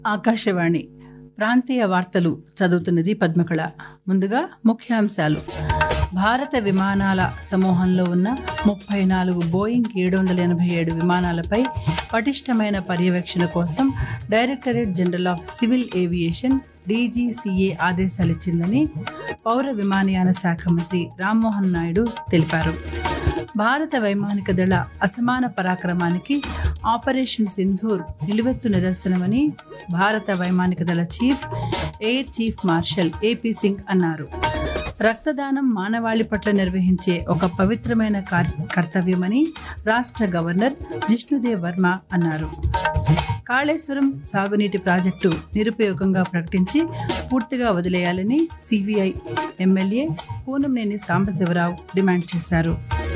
ఆకాశవాణి ప్రాంతీయ వార్తలు చదువుతున్నది పద్మకళ ముందుగా ముఖ్యాంశాలు భారత విమానాల సమూహంలో ఉన్న ముప్పై నాలుగు బోయింగ్ ఏడు వందల ఎనభై ఏడు విమానాలపై పటిష్టమైన పర్యవేక్షణ కోసం directorate general of civil aviation DGCA ఆదేశాలిచ్చిందని పౌర విమానయాన శాఖ మంత్రి రామ్మోహన్ నాయుడు తెలిపారు భారత వైమానిక దళ అసమాన పరాక్రమానికి ఆపరేషన్ సింధూర్ నిలువెత్తు నిదర్శనమని భారత వైమానిక దళ chief air chief marshal AP Singh అన్నారు రక్తదానం మానవాళి పట్ల నిర్వహించే ఒక పవిత్రమైన కర్తవ్యమని రాష్ట్ర గవర్నర్ జిష్ణుదేవ్ వర్మ అన్నారు కాళేశ్వరం సాగునీటి ప్రాజెక్టు నిరుపయోగంగా ప్రకటించి పూర్తిగా వదిలేయాలని సిబిఐ ఎమ్మెల్యే పూనంనేని సాంబశివరావు డిమాండ్ చేశారు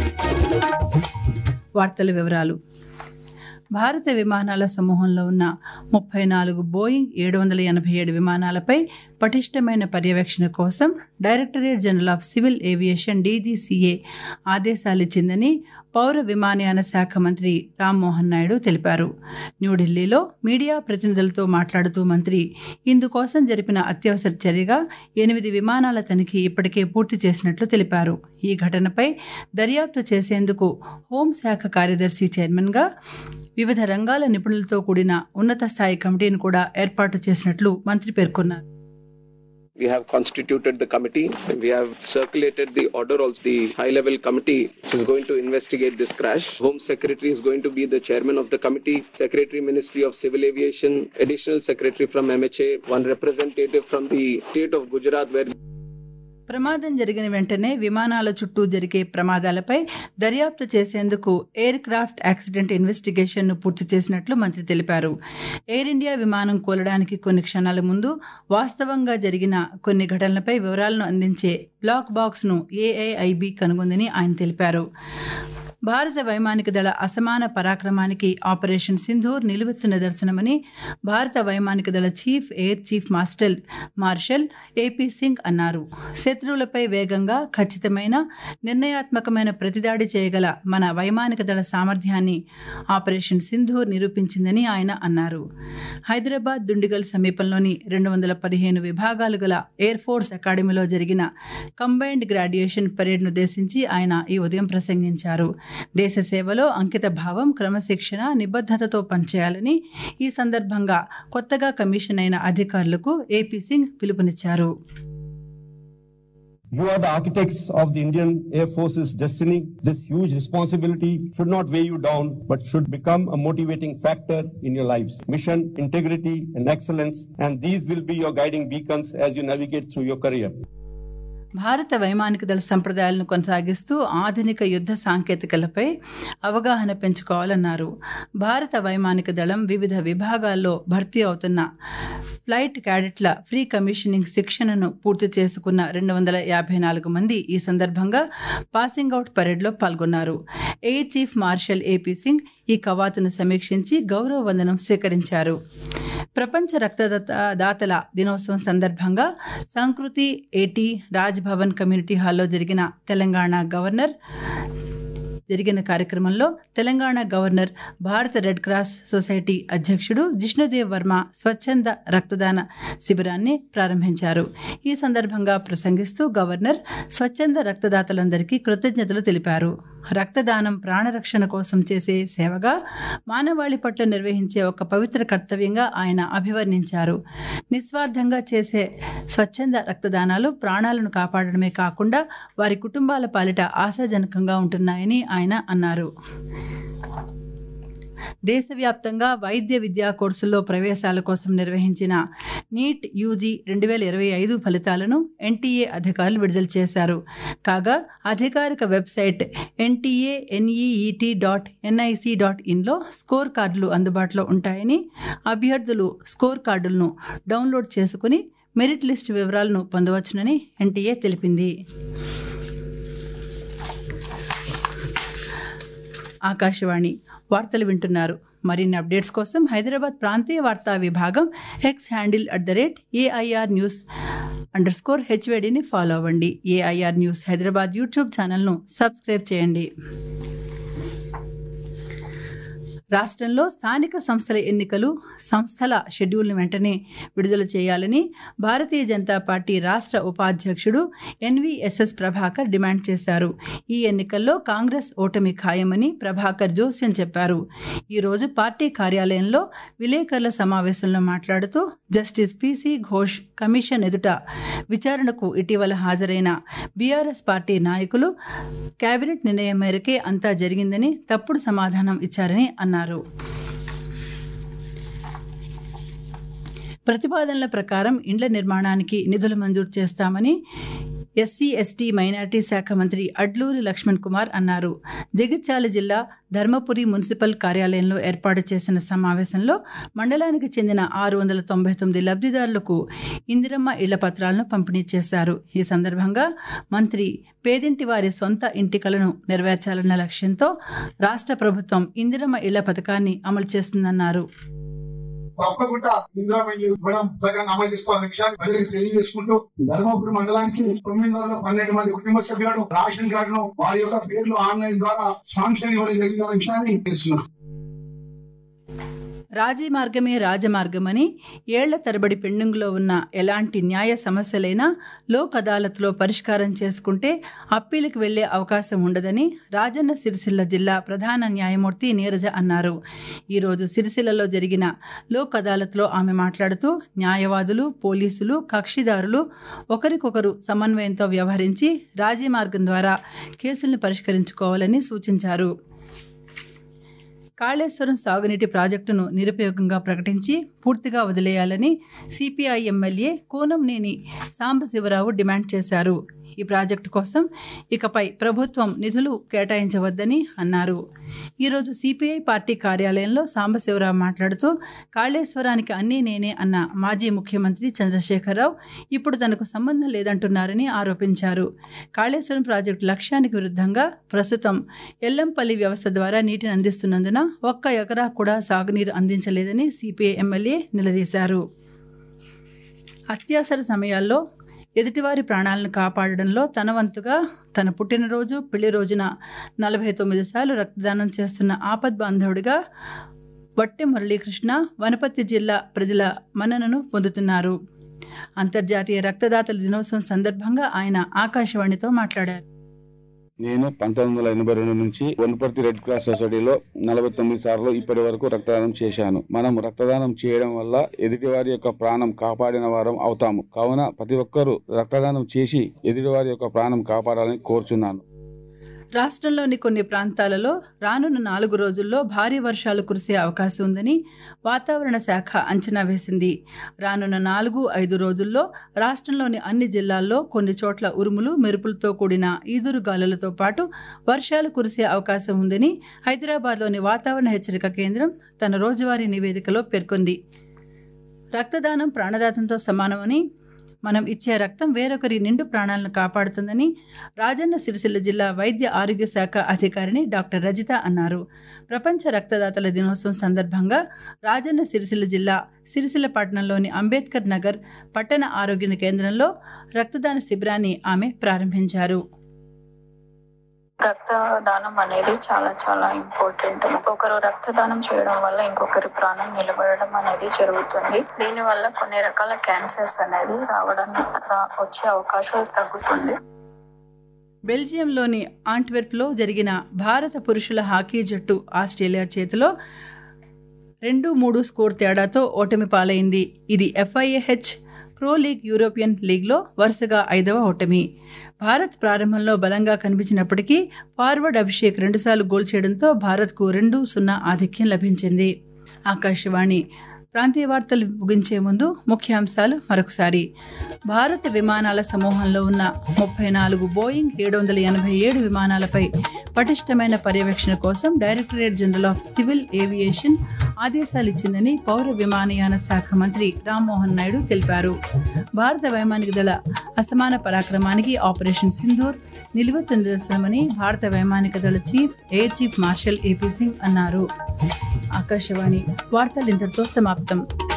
వార్తల వివరాలు భారత విమానాల సమూహంలో ఉన్న ముప్పై నాలుగు బోయింగ్ ఏడు వందల ఎనభై ఏడు విమానాలపై పటిష్టమైన పర్యవేక్షణ కోసం directorate general of civil aviation DGCA ఆదేశాలిచ్చిందని పౌర విమానయాన శాఖ మంత్రి రామ్మోహన్ నాయుడు తెలిపారు న్యూఢిల్లీలో మీడియా ప్రతినిధులతో మాట్లాడుతూ మంత్రి ఇందుకోసం జరిపిన అత్యవసర చర్యగా ఎనిమిది విమానాల తనిఖీ ఇప్పటికే పూర్తి చేసినట్లు తెలిపారు ఈ ఘటనపై దర్యాప్తు చేసేందుకు హోంశాఖ కార్యదర్శి చైర్మన్గా వివిధ రంగాల నిపుణులతో కూడిన ఉన్నత స్థాయి కమిటీని కూడా ఏర్పాటు చేసినట్లు మంత్రి పేర్కొన్నారు We have constituted the committee. We have circulated the order also the high level committee which is going to investigate this crash. Home Secretary is going to be the chairman of the committee, Secretary Ministry of Civil Aviation, additional secretary from MHA, one representative from the state of Gujarat where ప్రమాదం జరిగిన వెంటనే విమానాల చుట్టూ జరిగే ప్రమాదాలపై దర్యాప్తు చేసేందుకు air craft accident ఇన్వెస్టిగేషన్ను పూర్తి చేసినట్లు మంత్రి తెలిపారు ఎయిర్ ఇండియా విమానం కూలడానికి కొన్ని క్షణాల ముందు వాస్తవంగా జరిగిన కొన్ని ఘటనలపై వివరాలను అందించే బ్లాక్ బాక్స్ను ఏఐఐబి కనుగొందని ఆయన తెలిపారు భారత వైమానిక దళ అసమాన పరాక్రమానికి ఆపరేషన్ సింధూర్ నిలువెత్తు నిదర్శనమని భారత వైమానిక దళ chief air chief master marshal AP Singh అన్నారు శత్రువులపై వేగంగా ఖచ్చితమైన నిర్ణయాత్మకమైన ప్రతిదాడి చేయగల మన వైమానిక దళ సామర్థ్యాన్ని ఆపరేషన్ సింధూర్ నిరూపించిందని ఆయన అన్నారు హైదరాబాద్ దుండిగల్ సమీపంలోని రెండు వందల పదిహేను విభాగాలు గల ఎయిర్ ఫోర్స్ అకాడమీలో జరిగిన కంబైన్డ్ గ్రాడ్యుయేషన్ పరేడ్ను ఉద్దేశించి ఆయన ఈ ఉదయం ప్రసంగించారు దేశ సేవలో అంకిత భావం క్రమశిక్షణ నిబద్ధతతో పనిచేయాలని ఈ సందర్భంగా కొత్తగా కమిషన్ అయిన అధికారులకు ఏపీ సింగ్ పిలుపునిచ్చారు You are the architects of the Indian Air Force's destiny. This huge responsibility should not weigh you down, but should become a motivating factor in your lives. Mission, integrity, and excellence, and these will be your guiding beacons as you navigate through your career. భారత వైమానిక దళ సంప్రదాయాలను కొనసాగిస్తూ ఆధునిక యుద్ధ సాంకేతికలపై అవగాహన పెంచుకోవాలన్నారు భారత వైమానిక దళం వివిధ విభాగాల్లో భర్తీ అవుతున్న ఫ్లైట్ క్యాడెట్ల ఫ్రీ కమిషనింగ్ శిక్షణను పూర్తి చేసుకున్న రెండు వందల యాభై నాలుగు మంది ఈ సందర్భంగా పాసింగ్ అవుట్ పరేడ్లో పాల్గొన్నారు air chief marshal AP Singh ఈ కవాతును సమీక్షించి గౌరవ వందనం స్వీకరించారు ప్రపంచ రక్తదాత దాతల దినోత్సవం సందర్భంగా సంస్కృతి ఏటీ రాజ్ భవన్ కమ్యూనిటీ హాల్లో జరిగిన తెలంగాణ గవర్నర్ జరిగిన కార్యక్రమంలో తెలంగాణ గవర్నర్ భారత రెడ్ క్రాస్ సొసైటీ అధ్యక్షుడు జిష్ణుదేవ్ వర్మ స్వచ్ఛంద రక్తదాన శిబిరాన్ని ప్రారంభించారు ఈ సందర్భంగా ప్రసంగిస్తూ గవర్నర్ స్వచ్ఛంద రక్తదాతలందరికీ కృతజ్ఞతలు తెలిపారు రక్తదానం ప్రాణరక్షణ కోసం చేసే సేవగా మానవాళి పట్ల నిర్వహించే ఒక పవిత్ర కర్తవ్యంగా ఆయన అభివర్ణించారు నిస్వార్థంగా చేసే స్వచ్ఛంద రక్తదానాలు ప్రాణాలను కాపాడడమే కాకుండా వారి కుటుంబాల పాలిట ఆశాజనకంగా ఉంటున్నాయని ఆయన అన్నారు దేశవ్యాప్తంగా వైద్య విద్యా కోర్సుల్లో ప్రవేశాల కోసం నిర్వహించిన నీట్ యూజీ రెండు వేల ఇరవై ఐదు ఫలితాలను ఎన్టీఏ అధికారులు విడుదల చేశారు కాగా అధికారిక website NTA NEET dot NIC dot ఇన్లో స్కోర్ కార్డులు అందుబాటులో ఉంటాయని అభ్యర్థులు స్కోర్ కార్డులను డౌన్లోడ్ చేసుకుని మెరిట్ లిస్ట్ వివరాలను పొందవచ్చునని ఎన్టీఏ తెలిపింది ఆకాశవాణి వార్తలు వింటున్నారు మరిన్ని అప్డేట్స్ కోసం హైదరాబాద్ ప్రాంతీయ వార్తా విభాగం X handle at the rate AIR news underscore హెచ్వేడిని ఫాలో అవ్వండి ఏఐఆర్ న్యూస్ హైదరాబాద్ యూట్యూబ్ ఛానల్ను సబ్స్క్రైబ్ చేయండి రాష్ట్రంలో స్థానిక సంస్థల ఎన్నికలు సంస్థల షెడ్యూల్ను వెంటనే విడుదల చేయాలని భారతీయ జనతా పార్టీ రాష్ట్ర ఉపాధ్యక్షుడు ఎన్వీఎస్ఎస్ ప్రభాకర్ డిమాండ్ చేశారు ఈ ఎన్నికల్లో కాంగ్రెస్ ఓటమి ఖాయమని ప్రభాకర్ జోస్యం చెప్పారు ఈరోజు పార్టీ కార్యాలయంలో విలేకరుల సమావేశంలో మాట్లాడుతూ జస్టిస్ పిసి ఘోష్ కమిషన్ ఎదుట విచారణకు ఇటీవల హాజరైన బీఆర్ఎస్ పార్టీ నాయకులు కేబినెట్ నిర్ణయం మేరకే అంతా జరిగిందని తప్పుడు సమాధానం ఇచ్చారని అన్నారు ప్రతిపాదనల ప్రకారం ఇండ్ల నిర్మాణానికి నిధులు మంజూరు చేస్తామని ఎస్సీ ఎస్టీ మైనార్టీ శాఖ మంత్రి అడ్లూరి లక్ష్మణ్ కుమార్ అన్నారు జగిత్యాల జిల్లా ధర్మపురి మున్సిపల్ కార్యాలయంలో ఏర్పాటు చేసిన సమావేశంలో మండలానికి చెందిన ఆరు వందల తొంభై తొమ్మిది లబ్ధిదారులకు ఇందిరమ్మ ఇళ్ల పత్రాలను పంపిణీ చేశారు ఈ సందర్భంగా మంత్రి పేదింటి వారి సొంత ఇంటి కలను నెరవేర్చాలన్న లక్ష్యంతో రాష్ట్ర ప్రభుత్వం ఇందిరమ్మ ఇళ్ల పథకాన్ని అమలు చేస్తుందన్నారు తప్పకుండా ఇందిరామయ్య ఇవ్వడం ప్రకారం అమలు చేసుకోవాలనే విషయాన్ని ప్రజలకు తెలియజేసుకుంటూ ధర్మపురి మండలానికి తొమ్మిది వందల పన్నెండు మంది కుటుంబ సభ్యులను రేషన్ కార్డును వారి యొక్క పేర్లు ఆన్లైన్ ద్వారా శాంక్షన్ ఇవ్వడం జరిగిందన్న విషయాన్ని తెలుస్తున్నాం రాజీ మార్గమే రాజమార్గమని ఏళ్ల తరబడి పెండింగ్లో ఉన్న ఎలాంటి న్యాయ సమస్యలైనా లోక్ అదాలత్లో పరిష్కారం చేసుకుంటే అప్పీలుకు వెళ్లే అవకాశం ఉండదని రాజన్న సిరిసిల్ల జిల్లా ప్రధాన న్యాయమూర్తి నీరజ అన్నారు ఈరోజు సిరిసిల్లలో జరిగిన లోక్ అదాలత్లో ఆమె మాట్లాడుతూ న్యాయవాదులు పోలీసులు కక్షిదారులు ఒకరికొకరు సమన్వయంతో వ్యవహరించి రాజీ మార్గం ద్వారా కేసులను పరిష్కరించుకోవాలని సూచించారు కాళేశ్వరం సాగునీటి ప్రాజెక్టును నిరుపయోగంగా ప్రకటించి పూర్తిగా వదిలేయాలని CPI MLA Kunamneni Sambasivarao demand చేశారు ఈ ప్రాజెక్టు కోసం ఇకపై ప్రభుత్వం నిధులు కేటాయించవద్దని అన్నారు ఈరోజు సిపిఐ పార్టీ కార్యాలయంలో సాంబశివరావు మాట్లాడుతూ కాళేశ్వరానికి అన్నీ నేనే అన్న మాజీ ముఖ్యమంత్రి చంద్రశేఖరరావు ఇప్పుడు తనకు సంబంధం లేదంటున్నారని ఆరోపించారు కాళేశ్వరం ప్రాజెక్టు లక్ష్యానికి విరుద్ధంగా ప్రస్తుతం ఎల్లంపల్లి వ్యవస్థ ద్వారా నీటిని అందిస్తున్నందున ఒక్క ఎకరా కూడా సాగునీరు అందించలేదని సిపిఐ ఎమ్మెల్యే నిలదీశారు అత్యవసర సమయాల్లో ఎదుటివారి ప్రాణాలను కాపాడడంలో తన వంతుగా తన పుట్టినరోజు పెళ్లి రోజున నలభై తొమ్మిది సార్లు రక్తదానం చేస్తున్న ఆపద్బాంధవుడిగా వట్టె మురళీకృష్ణ వనపర్తి జిల్లా ప్రజల మన్ననను పొందుతున్నారు అంతర్జాతీయ రక్తదాతల దినోత్సవం సందర్భంగా ఆయన ఆకాశవాణితో మాట్లాడారు నేను పంతొమ్మిది వందల ఎనభై రెండు నుంచి వనపర్తి రెడ్ క్రాస్ సొసైటీలో నలభై తొమ్మిది సార్లు ఇప్పటి వరకు రక్తదానం చేశాను మనం రక్తదానం చేయడం వల్ల ఎదుటివారి యొక్క ప్రాణం కాపాడిన వారం అవుతాము కావున ప్రతి ఒక్కరూ రక్తదానం చేసి ఎదుటివారి యొక్క ప్రాణం కాపాడాలని కోరుచున్నాను రాష్ట్రంలోని కొన్ని ప్రాంతాలలో రానున్న నాలుగు రోజుల్లో భారీ వర్షాలు కురిసే అవకాశం ఉందని వాతావరణ శాఖ అంచనా వేసింది రానున్న నాలుగు ఐదు రోజుల్లో రాష్ట్రంలోని అన్ని జిల్లాల్లో కొన్ని చోట్ల ఉరుములు మెరుపులతో కూడిన ఈదురు గాలులతో పాటు వర్షాలు కురిసే అవకాశం ఉందని హైదరాబాద్లోని వాతావరణ హెచ్చరిక కేంద్రం తన రోజువారీ నివేదికలో పేర్కొంది రక్తదానం ప్రాణదాతంతో సమానమని మనం ఇచ్చే రక్తం వేరొకరి నిండు ప్రాణాలను కాపాడుతుందని రాజన్న సిరిసిల్ల జిల్లా వైద్య ఆరోగ్య శాఖ అధికారిని డాక్టర్ రజిత అన్నారు ప్రపంచ రక్తదాతల దినోత్సవం సందర్భంగా రాజన్న సిరిసిల్ల జిల్లా సిరిసిల్ల పట్టణంలోని అంబేద్కర్ నగర్ పట్టణ ఆరోగ్య కేంద్రంలో రక్తదాన శిబిరాన్ని ఆమె ప్రారంభించారు రక్తదానం అనేది చాలా చాలా ఇంపార్టెంట్ ఒకరు రక్తదానం చేయడం వల్ల ఇంకొకరి ప్రాణం నిలబడడం అనేది జరుగుతుంది దీని వల్ల కొన్ని రకాల క్యాన్సర్స్ అనేది రావడం రా- వచ్చే అవకాశాలు తగ్గుతుంది బెల్జియంలోని ఆంట్వెర్ప్లో జరిగిన భారత పురుషుల హాకీ జట్టు ఆస్ట్రేలియా చేతిలో రెండు మూడు స్కోర్ తేడాతో ఓటమి పాలైంది ఇది ఎఫ్ఐఏహెచ్ ప్రో లీగ్ యూరోపియన్ లీగ్లో వరుసగా ఐదవ ఓటమి భారత్ ప్రారంభంలో బలంగా కనిపించినప్పటికీ ఫార్వర్డ్ అభిషేక్ రెండుసార్లు గోల్ చేయడంతో భారత్కు రెండు సున్నా ఆధిక్యం లభించింది ఆకాశవాణి ప్రాంతీయ వార్తలు ముగించే ముందు ముఖ్యాంశాలు మరొకసారి భారత విమానాల సమూహంలో ఉన్న ముప్పై నాలుగు బోయింగ్ ఏడు వందల ఎనభై ఏడు విమానాలపై పటిష్టమైన పర్యవేక్షణ కోసం directorate general of civil aviation ఆదేశాలు ఇచ్చిందని పౌర విమానయాన శాఖ మంత్రి రామ్మోహన్ నాయుడు తెలిపారు భారత వైమానిక దళ అసమాన పరాక్రమానికి ఆపరేషన్ సింధూర్ నిలువెత్తు నిదర్శనమని భారత వైమానిక దళ chief air chief marshal AP Singh అన్నారు ఆకాశవాణి వార్తలు ఇంతటితో సమాప్తం